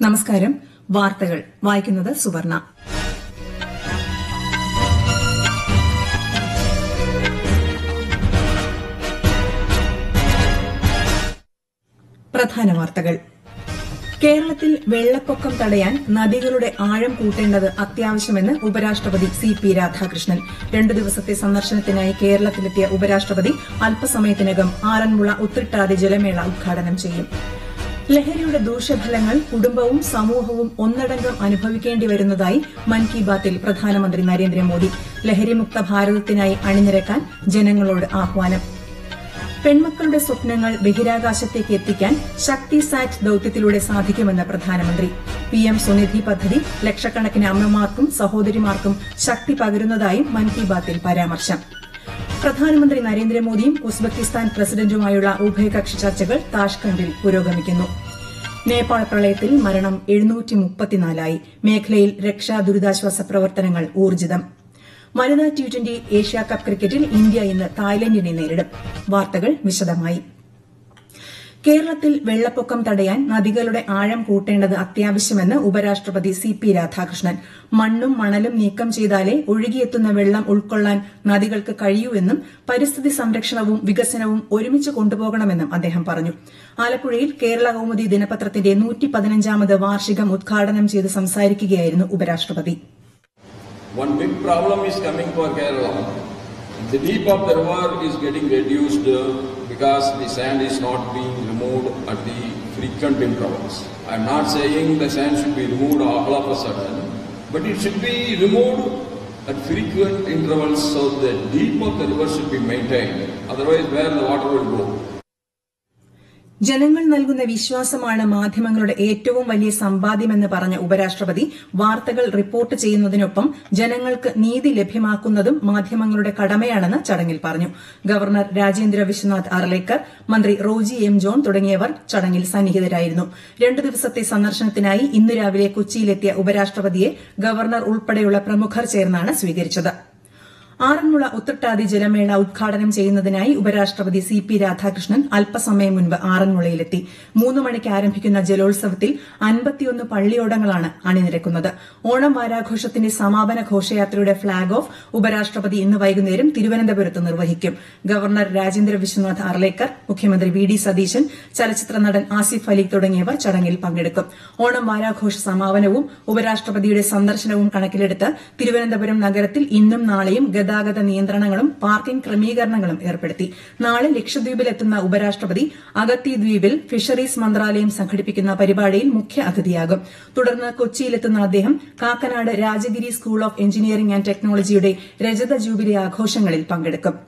നമസ്കാരം വാർത്തകൾ വായിക്കുന്നത് സുവർണ പ്രധാന വാർത്തകൾ കേരളത്തിൽ വെള്ളപ്പൊക്കം തടയാൻ നദികളുടെ ആഴം കൂട്ടേണ്ടത് അത്യാവശ്യമെന്ന് ഉപരാഷ്ട്രപതി സി പി രാധാകൃഷ്ണൻ രണ്ടു ദിവസത്തെ സന്ദർശനത്തിനായി കേരളത്തിലെത്തിയ ഉപരാഷ്ട്രപതി അല്പസമയത്തിനകം ആറന്മുള ഉത്രട്ടാതി ജലമേള ഉദ്ഘാടനം ചെയ്യും ലഹരിയുടെ ദൂഷ്യഫലങ്ങൾ കുടുംബവും സമൂഹവും ഒന്നടങ്കം അനുഭവിക്കേണ്ടി വരുന്നതായി മൻ കി ബാത്തിൽ പ്രധാനമന്ത്രി നരേന്ദ്രമോദി ലഹരിമുക്ത ഭാരതത്തിനായി അണിനിരക്കാൻ ജനങ്ങളോട് ആഹ്വാനം പെൺമക്കളുടെ സ്വപ്നങ്ങൾ ബഹിരാകാശത്തേക്ക് എത്തിക്കാൻ ശക്തി സാറ്റ് ദൌത്യത്തിലൂടെ സാധിക്കുമെന്ന് പ്രധാനമന്ത്രി പിഎം സ്വനിധി പദ്ധതി ലക്ഷക്കണക്കിന് അമ്മമാർക്കും സഹോദരിമാർക്കും ശക്തി പകരുന്നതായും മൻ കി ബാത്തിൽ പരാമർശം പ്രധാനമന്ത്രി നരേന്ദ്രമോദിയും ഉസ്ബെക്കിസ്ഥാൻ പ്രസിഡന്റുമായുള്ള ഉഭയകക്ഷി ചർച്ചകൾ താഷ്കണ്ടിൽ പുരോഗമിക്കുന്നു നേപ്പാൾ പ്രളയത്തിൽ മരണം എഴുന്നൂറ്റിമുപ്പത്തിനാലായി മേഖലയിൽ രക്ഷാ ദുരിതാശ്വാസ പ്രവർത്തനങ്ങൾ ഊർജിതം വനിതാ ടി ട്വന്റി ഏഷ്യാകപ്പ് ക്രിക്കറ്റിൽ ഇന്ത്യ ഇന്ന് തായ്ലൻഡിനെ നേരിടും വാർത്തകൾ വിശദമായി കേരളത്തിൽ വെള്ളപ്പൊക്കം തടയാൻ നദികളുടെ ആഴം കൂട്ടേണ്ടത് അത്യാവശ്യമെന്ന് ഉപരാഷ്ട്രപതി സി പി രാധാകൃഷ്ണൻ മണ്ണും മണലും നീക്കം ചെയ്താലേ ഒഴുകിയെത്തുന്ന വെള്ളം ഉൾക്കൊള്ളാൻ നദികൾക്ക് കഴിയൂ എന്നും പരിസ്ഥിതി സംരക്ഷണവും വികസനവും ഒരുമിച്ച് കൊണ്ടുപോകണമെന്നും അദ്ദേഹം പറഞ്ഞു ആലപ്പുഴയിൽ കേരള കൌമുദി ദിനപത്രത്തിന്റെ നൂറ്റിപ്പതിനഞ്ചാമത് വാർഷികം ഉദ്ഘാടനം ചെയ്ത് സംസാരിക്കുകയായിരുന്നു ഉപരാഷ്ട്രപതി One big problem is coming for Kerala. The deep of the river is getting reduced uh, because the sand is not being removed at the frequent intervals. I am not saying the sand should be removed all of a sudden, but it should be removed at frequent intervals so the deep of the river should be maintained. Otherwise, where the water will go? ജനങ്ങൾ നൽകുന്ന വിശ്വാസമാണ് മാധ്യമങ്ങളുടെ ഏറ്റവും വലിയ സമ്പാദ്യമെന്ന് പറഞ്ഞ ഉപരാഷ്ട്രപതി വാർത്തകൾ report ചെയ്യുന്നതിനൊപ്പം ജനങ്ങൾക്ക് നീതി ലഭ്യമാക്കുന്നതും മാധ്യമങ്ങളുടെ കടമയാണെന്ന് ചടങ്ങിൽ പറഞ്ഞു ഗവർണർ രാജേന്ദ്ര വിശ്വനാഥ് അർലേക്കർ മന്ത്രി റോജി എം ജോൺ തുടങ്ങിയവർ ചടങ്ങിൽ സന്നിഹിതരായിരുന്നു രണ്ടു ദിവസത്തെ സന്ദർശനത്തിനായി ഇന്ന് രാവിലെ കൊച്ചിയിലെത്തിയ ഉപരാഷ്ട്രപതിയെ ഗവർണർ ഉൾപ്പെടെയുള്ള പ്രമുഖർ ചേർന്നാണ് സ്വീകരിച്ചത് ആറന്മുള ഉത്രട്ടാതി ജലമേള ഉദ്ഘാടനം ചെയ്യുന്നതിനായി ഉപരാഷ്ട്രപതി സി പി രാധാകൃഷ്ണൻ അല്പസമയം മുൻപ് ആറന്മുളയിലെത്തി മൂന്ന് മണിക്ക് ആരംഭിക്കുന്ന ജലോത്സവത്തിൽ അൻപത്തിയൊന്ന് പള്ളിയോടങ്ങളാണ് അണിനിരക്കുന്നത് ഓണം വാരാഘോഷത്തിന്റെ സമാപന ഘോഷയാത്രയുടെ ഫ്ളാഗ് ഓഫ് ഉപരാഷ്ട്രപതി ഇന്ന് വൈകുന്നേരം തിരുവനന്തപുരത്ത് നിർവഹിക്കും ഗവർണർ രാജേന്ദ്ര വിശ്വനാഥ് അർലേക്കർ മുഖ്യമന്ത്രി വി ഡി സതീശൻ ചലച്ചിത്ര നടൻ ആസിഫ് അലി തുടങ്ങിയവർ ചടങ്ങിൽ പങ്കെടുക്കും ഓണം വാരാഘോഷ സമാപനവും ഉപരാഷ്ട്രപതിയുടെ സന്ദർശനവും കണക്കിലെടുത്ത് തിരുവനന്തപുരം നഗരത്തിൽ ഇന്നും നാളെയും ഗതാഗത നിയന്ത്രണങ്ങളും പാർക്കിംഗ് ക്രമീകരണങ്ങളും ഏർപ്പെടുത്തി നാളെ ലക്ഷദ്വീപിലെത്തുന്ന ഉപരാഷ്ട്രപതി അഗത്തി ദ്വീപിൽ ഫിഷറീസ് മന്ത്രാലയം സംഘടിപ്പിക്കുന്ന പരിപാടിയിൽ മുഖ്യ അതിഥിയാകും തുടർന്ന് കൊച്ചിയിലെത്തുന്ന അദ്ദേഹം Kakkanad Rajagiri school of engineering and ടെക്നോളജിയുടെ രജത ജൂബിലി ആഘോഷങ്ങളിൽ പങ്കെടുക്കും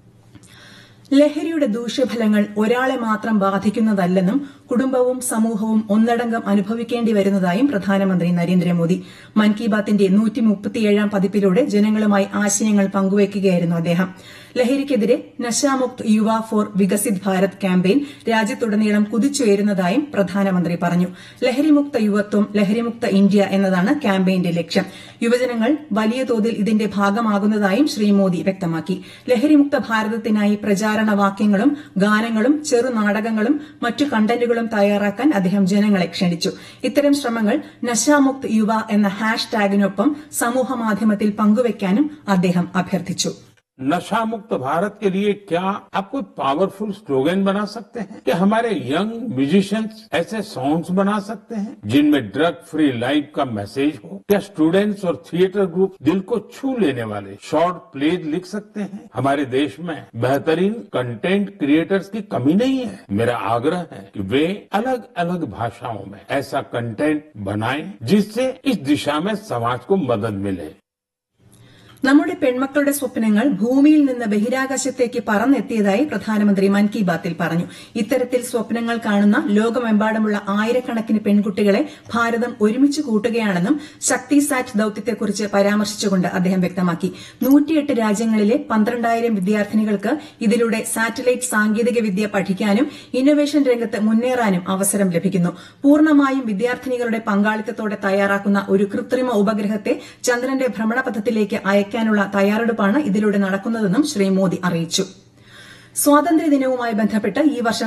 ലഹരിയുടെ ദൂഷ്യഫലങ്ങൾ ഒരാളെ മാത്രം ബാധിക്കുന്നതല്ലെന്നും കുടുംബവും സമൂഹവും ഒന്നടങ്കം അനുഭവിക്കേണ്ടി വരുന്നതായും പ്രധാനമന്ത്രി നരേന്ദ്രമോദി മൻ കി ബാത്തിന്റെ നൂറ്റിമുപ്പത്തിയേഴാം പതിപ്പിലൂടെ ജനങ്ങളുമായി ആശയങ്ങൾ പങ്കുവയ്ക്കുകയായിരുന്നു അദ്ദേഹം ലഹരിക്കെതിരെ നശാമുക്ത് യുവ ഫോർ വികസിത് ഭാരത് ക്യാമ്പയിൻ രാജ്യത്തുടനീളം കുതിച്ചുയരുന്നതായും പ്രധാനമന്ത്രി പറഞ്ഞു ലഹരിമുക്ത യുവത്വം ലഹരിമുക്ത ഇന്ത്യ എന്നതാണ് ക്യാമ്പയിന്റെ ലക്ഷ്യം യുവജനങ്ങൾ വലിയ തോതിൽ ഇതിന്റെ ഭാഗമാകുന്നതായും ശ്രീ മോദി വ്യക്തമാക്കി ലഹരിമുക്ത ഭാരതത്തിനായി പ്രചാരണ വാക്യങ്ങളും ഗാനങ്ങളും ചെറുനാടകങ്ങളും മറ്റു കണ്ടന്റുകളും തയ്യാറാക്കാൻ അദ്ദേഹം ജനങ്ങളെ ക്ഷണിച്ചു ഇത്തരം ശ്രമങ്ങൾ നശാമുക്ത് യുവ എന്ന ഹാഷ് ടാഗിനൊപ്പം സമൂഹമാധ്യമത്തിൽ പങ്കുവയ്ക്കാനും അദ്ദേഹം അഭ്യർത്ഥിച്ചു नशा मुक्त भारत के लिए क्या आप कोई पावरफुल स्लोगन बना सकते हैं क्या हमारे यंग म्यूजिशियंस ऐसे सॉन्ग्स बना सकते हैं जिनमें ड्रग फ्री लाइफ का मैसेज हो क्या स्टूडेंट्स और थिएटर ग्रुप दिल को छू लेने वाले शॉर्ट प्लेज लिख सकते हैं हमारे देश में बेहतरीन कंटेंट क्रिएटर्स की कमी नहीं है मेरा आग्रह है कि वे अलग अलग भाषाओं में ऐसा कंटेंट बनाएं जिससे इस दिशा में समाज को मदद मिले നമ്മുടെ പെൺമക്കളുടെ സ്വപ്നങ്ങൾ ഭൂമിയിൽ നിന്ന് ബഹിരാകാശത്തേക്ക് പറന്നെത്തിയതായി പ്രധാനമന്ത്രി മൻ കി ബാത്തിൽ പറഞ്ഞു ഇത്തരത്തിൽ സ്വപ്നങ്ങൾ കാണുന്ന ലോകമെമ്പാടുമുള്ള ആയിരക്കണക്കിന് പെൺകുട്ടികളെ ഭാരതം ഒരുമിച്ച് കൂട്ടുകയാണെന്നും ശക്തി സാറ്റ് ദൌത്യത്തെക്കുറിച്ച് പരാമർശിച്ചുകൊണ്ട് അദ്ദേഹം വ്യക്തമാക്കി നൂറ്റിയെട്ട് രാജ്യങ്ങളിലെ പന്ത്രണ്ടായിരം വിദ്യാർത്ഥിനികൾക്ക് ഇതിലൂടെ സാറ്റലൈറ്റ് സാങ്കേതിക വിദ്യ പഠിക്കാനും ഇന്നൊവേഷൻ രംഗത്ത് മുന്നേറാനും അവസരം ലഭിക്കുന്നു പൂർണ്ണമായും വിദ്യാർത്ഥിനികളുടെ പങ്കാളിത്തത്തോടെ തയ്യാറാക്കുന്ന ഒരു കൃത്രിമ ഉപഗ്രഹത്തെ ചന്ദ്രന്റെ ഭ്രമണപഥത്തിലേക്ക് അയക്കാനുള്ള തയ്യാറെടുപ്പാണ് ഇതിലൂടെ നടക്കുന്നതെന്നും ശ്രീ മോദി അറിയിച്ചു സ്വാതന്ത്ര്യദിനവുമായി ബന്ധപ്പെട്ട് ഈ വർഷം